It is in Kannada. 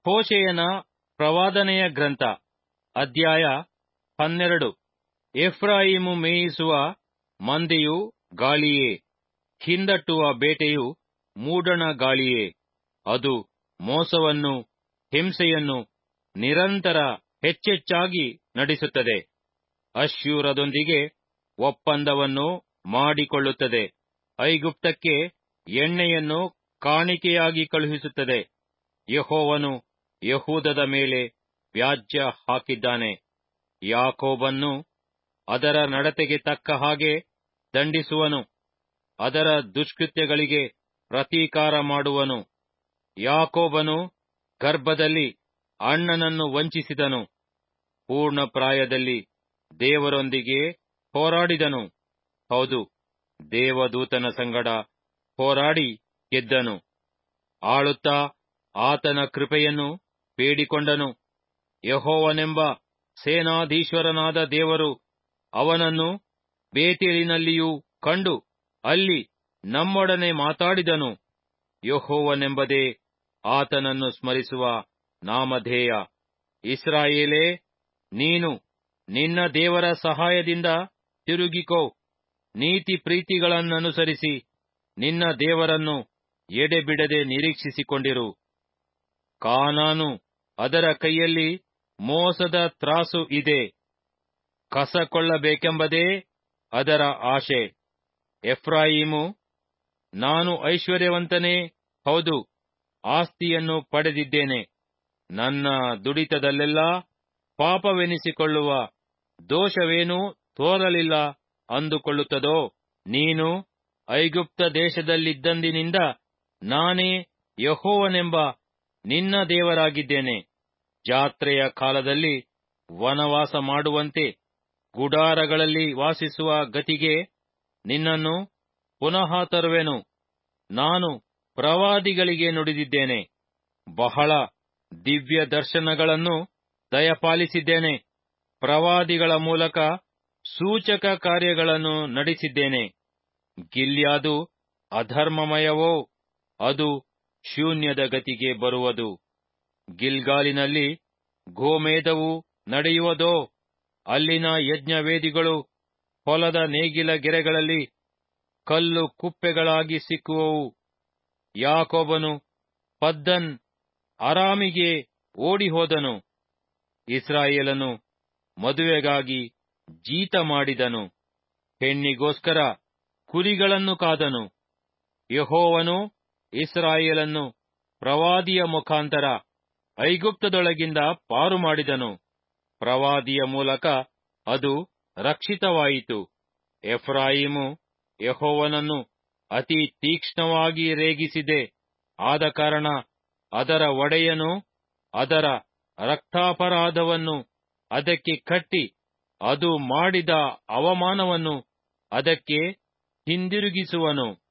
ಹೋಶೆಯನ ಪ್ರವಾದನೆಯ ಗ್ರಂಥ ಅಧ್ಯಾಯ ಹನ್ನೆರಡು ಎಫ್ರಾಯಿಮು ಮೇಯಿಸುವ ಮಂದೆಯು ಗಾಳಿಯೇ ಹಿಂದಟ್ಟುವ ಬೇಟೆಯು ಮೂಡಣ ಗಾಳಿಯೇ ಅದು ಮೋಸವನ್ನು ಹಿಂಸೆಯನ್ನು ನಿರಂತರ ಹೆಚ್ಚೆಚ್ಚಾಗಿ ನಡೆಸುತ್ತದೆ ಅಶ್ಯೂರದೊಂದಿಗೆ ಒಪ್ಪಂದವನ್ನು ಮಾಡಿಕೊಳ್ಳುತ್ತದೆ ಐಗುಪ್ತಕ್ಕೆ ಎಣ್ಣೆಯನ್ನು ಕಾಣಿಕೆಯಾಗಿ ಕಳುಹಿಸುತ್ತದೆ ಯೆಹೋವನು ಯಹೂದದ ಮೇಲೆ ವ್ಯಾಜ್ಯ ಹಾಕಿದ್ದಾನೆ ಯಾಕೋಬನ್ನು ಅದರ ನಡತೆಗೆ ತಕ್ಕ ಹಾಗೆ ದಂಡಿಸುವನು ಅದರ ದುಷ್ಕೃತ್ಯಗಳಿಗೆ ಪ್ರತೀಕಾರ ಮಾಡುವನು ಯಾಕೋಬನು ಗರ್ಭದಲ್ಲಿ ಅಣ್ಣನನ್ನು ವಂಚಿಸಿದನು ಪೂರ್ಣ ಪ್ರಾಯದಲ್ಲಿ ದೇವರೊಂದಿಗೆ ಹೋರಾಡಿದನು ಹೌದು ದೇವದೂತನ ಸಂಗಡ ಹೋರಾಡಿ ಗೆದ್ದನು ಆಳುತ್ತಾ ಆತನ ಕೃಪೆಯನ್ನು ಬೇಡಿಕೊಂಡನು ಯಹೋವನೆಂಬ ಸೇನಾಧೀಶ್ವರನಾದ ದೇವರು ಅವನನ್ನು ಬೇತೇಲಿನಲ್ಲಿಯೂ ಕಂಡು ಅಲ್ಲಿ ನಮ್ಮೊಡನೆ ಮಾತಾಡಿದನು ಯಹೋವನೆಂಬುದೇ ಆತನನ್ನು ಸ್ಮರಿಸುವ ನಾಮಧೇಯ ಇಸ್ರಾಯೇಲೇ ನೀನು ನಿನ್ನ ದೇವರ ಸಹಾಯದಿಂದ ತಿರುಗಿಕೋ ನೀತಿ ಪ್ರೀತಿಗಳನ್ನನುಸರಿಸಿ ನಿನ್ನ ದೇವರನ್ನು ಎಡೆಬಿಡದೆ ನಿರೀಕ್ಷಿಸಿಕೊಂಡಿರು ಕಾನಾನು ಅದರ ಕೈಯಲ್ಲಿ ಮೋಸದ ತ್ರಾಸು ಇದೆ ಕಸಕೊಳ್ಳಬೇಕೆಂಬುದೇ ಅದರ ಆಶೆ ಎಫ್ರಾಯಿಮು ನಾನು ಐಶ್ವರ್ಯವಂತನೇ ಹೌದು ಆಸ್ತಿಯನ್ನು ಪಡೆದಿದ್ದೇನೆ ನನ್ನ ದುಡಿತದಲ್ಲೆಲ್ಲ ಪಾಪವೆನಿಸಿಕೊಳ್ಳುವ ದೋಷವೇನೂ ತೋರಲಿಲ್ಲ ಅಂದುಕೊಳ್ಳುತ್ತದೋ ನೀನು ಐಗುಪ್ತ ದೇಶದಲ್ಲಿದ್ದಂದಿನಿಂದ ನಾನೇ ಯಹೋವನೆಂಬ ನಿನ್ನ ದೇವರಾಗಿದ್ದೇನೆ ಜಾತ್ರೆಯ ಕಾಲದಲ್ಲಿ ವನವಾಸ ಮಾಡುವಂತೆ ಗುಡಾರಗಳಲ್ಲಿ ವಾಸಿಸುವ ಗತಿಗೆ ನಿನ್ನನ್ನು ಪುನಃ ತರುವೆನು ನಾನು ಪ್ರವಾದಿಗಳಿಗೆ ನುಡಿದಿದ್ದೇನೆ ಬಹಳ ದಿವ್ಯ ದರ್ಶನಗಳನ್ನು ದಯಪಾಲಿಸಿದ್ದೇನೆ ಪ್ರವಾದಿಗಳ ಮೂಲಕ ಸೂಚಕ ಕಾರ್ಯಗಳನ್ನು ನಡೆಸಿದ್ದೇನೆ ಗಿಲ್ಯಾದು ಅಧರ್ಮಮಯವೋ ಅದು ಶೂನ್ಯದ ಗತಿಗೆ ಬರುವುದು ಗಿಲ್ಗಾಲಿನಲ್ಲಿ ಗೋಮೇಧವು ನಡೆಯುವುದೋ ಅಲ್ಲಿನ ಯಜ್ಞವೇದಿಗಳು ಹೊಲದ ನೇಗಿಲ ಗೆರೆಗಳಲ್ಲಿ ಕಲ್ಲು ಕುಪ್ಪೆಗಳಾಗಿ ಸಿಕ್ಕುವವು ಯಾಕೋಬನು ಪದ್ದನ್ ಅರಾಮಿಗೆ ಓಡಿಹೋದನು ಇಸ್ರಾಯೇಲನು ಮದುವೆಗಾಗಿ ಜೀತ ಮಾಡಿದನು ಹೆಣ್ಣಿಗೋಸ್ಕರ ಕುರಿಗಳನ್ನು ಕಾದನು ಯಹೋವನು ಇಸ್ರಾಯೇಲನ್ನು ಪ್ರವಾದಿಯ ಮುಖಾಂತರ ಐಗುಪ್ತದೊಳಗಿಂದ ಪಾರು ಮಾಡಿದನು ಪ್ರವಾದಿಯ ಮೂಲಕ ಅದು ರಕ್ಷಿತವಾಯಿತು ಎಫ್ರಾಯಿಮು ಯಹೋವನನ್ನು ಅತಿ ತೀಕ್ಷ್ಣವಾಗಿ ರೇಗಿಸಿದೆ ಆದ ಕಾರಣ ಅದರ ಒಡೆಯನು ಅದರ ರಕ್ತಾಪರಾಧವನ್ನು ಅದಕ್ಕೆ ಕಟ್ಟಿ ಅದು ಮಾಡಿದ ಅವಮಾನವನ್ನು ಅದಕ್ಕೆ ಹಿಂದಿರುಗಿಸುವನು